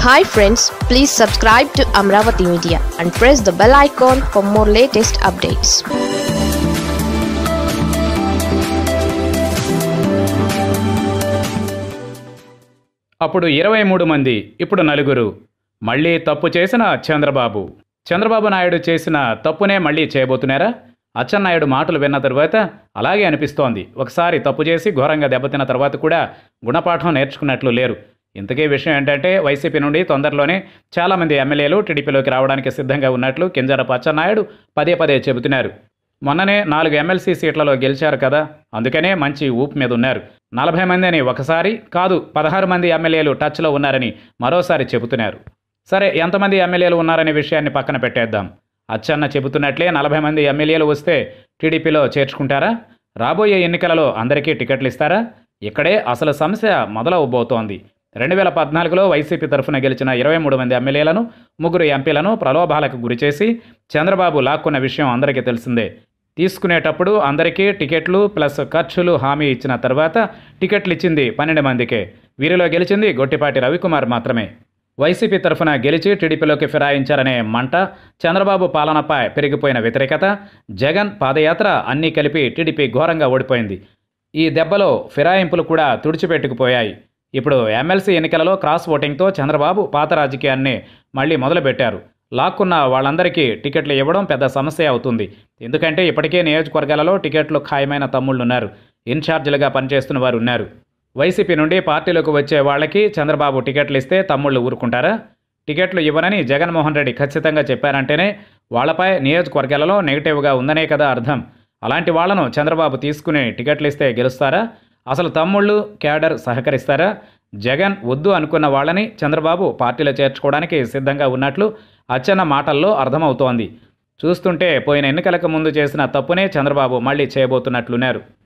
hi friends please subscribe to Amaravati media and press the bell icon for more latest updates అప్పుడు ఇరవై మూడు మంది ఇప్పుడు నలుగురు మళ్ళీ తప్పు చేసిన చంద్రబాబు చంద్రబాబు నాయుడు చేసిన తప్పునే మళ్ళీ చేయబోతున్నారా అచ్చెన్నాయుడు మాటలు విన్న తరువాత అలాగే అనిపిస్తోంది ఒకసారి తప్పు చేసి ఘోరంగా దెబ్బతిన్న తర్వాత కూడా గుణపాఠం నేర్చుకున్నట్లు లేరు ఇంతకీ విషయం ఏంటంటే వైసీపీ నుండి తొందరలోనే చాలామంది ఎమ్మెల్యేలు టీడీపీలోకి రావడానికి సిద్ధంగా ఉన్నట్లు కింజరపు అచ్చెన్నాయుడు పదే పదే చెబుతున్నారు మొన్ననే నాలుగు ఎమ్మెల్సీ సీట్లలో గెలిచారు కదా అందుకనే మంచి ఊపు మీద ఉన్నారు నలభై మంది అని ఒకసారి కాదు పదహారు మంది ఎమ్మెల్యేలు టచ్లో ఉన్నారని మరోసారి చెబుతున్నారు సరే ఎంతమంది ఎమ్మెల్యేలు ఉన్నారనే విషయాన్ని పక్కన పెట్టేద్దాం అచ్చన్న చెబుతున్నట్లే నలభై మంది ఎమ్మెల్యేలు వస్తే టీడీపీలో చేర్చుకుంటారా రాబోయే ఎన్నికలలో అందరికీ టికెట్లు ఇస్తారా ఇక్కడే అసలు సమస్య మొదలవబోతోంది రెండు వేల పద్నాలుగులో వైసీపీ తరఫున గెలిచిన ఇరవై మూడు మంది ఎమ్మెల్యేలను ముగ్గురు ఎంపీలను ప్రలోభాలకు గురిచేసి చంద్రబాబు లాక్కున్న విషయం అందరికీ తెలిసిందే తీసుకునేటప్పుడు అందరికీ టికెట్లు ప్లస్ ఖర్చులు హామీ ఇచ్చిన తర్వాత టికెట్లు ఇచ్చింది పన్నెండు మందికే వీరిలో గెలిచింది గొట్టిపాటి రవికుమార్ మాత్రమే వైసీపీ తరఫున గెలిచి టీడీపీలోకి ఫిరాయించారనే మంట చంద్రబాబు పాలనపై పెరిగిపోయిన వ్యతిరేకత జగన్ పాదయాత్ర అన్నీ కలిపి టీడీపీ ఘోరంగా ఓడిపోయింది ఈ దెబ్బలో ఫిరాయింపులు కూడా తుడిచిపెట్టుకుపోయాయి ఇప్పుడు ఎమ్మెల్సీ ఎన్నికలలో క్రాస్ ఓటింగ్తో చంద్రబాబు పాత రాజకీయాన్ని మళ్ళీ మొదలుపెట్టారు లాక్కున్న వాళ్ళందరికీ టికెట్లు ఇవ్వడం పెద్ద సమస్య అవుతుంది ఎందుకంటే ఇప్పటికే నియోజకవర్గాలలో టికెట్లు ఖాయమైన తమ్ముళ్ళున్నారు ఇన్ఛార్జీలుగా పనిచేస్తున్న వారు ఉన్నారు వైసీపీ నుండి పార్టీలోకి వచ్చే వాళ్ళకి చంద్రబాబు టికెట్లు ఇస్తే తమ్ముళ్ళు ఊరుకుంటారా టికెట్లు ఇవ్వనని జగన్మోహన్ రెడ్డి ఖచ్చితంగా చెప్పారంటేనే వాళ్ళపై నియోజకవర్గాలలో నెగిటివ్గా ఉందనే కదా అర్థం అలాంటి వాళ్లను చంద్రబాబు తీసుకుని టికెట్లు ఇస్తే గెలుస్తారా అసలు తమ్ముళ్ళు క్యాడర్ సహకరిస్తారా జగన్ వద్దు అనుకున్న వాళ్ళని చంద్రబాబు పార్టీలో చేర్చుకోవడానికి సిద్ధంగా ఉన్నట్లు అచ్చెన్న మాటల్లో అర్థమవుతోంది చూస్తుంటే పోయిన ఎన్నికలకు ముందు చేసిన తప్పునే చంద్రబాబు మళ్ళీ చేయబోతున్నట్లున్నారు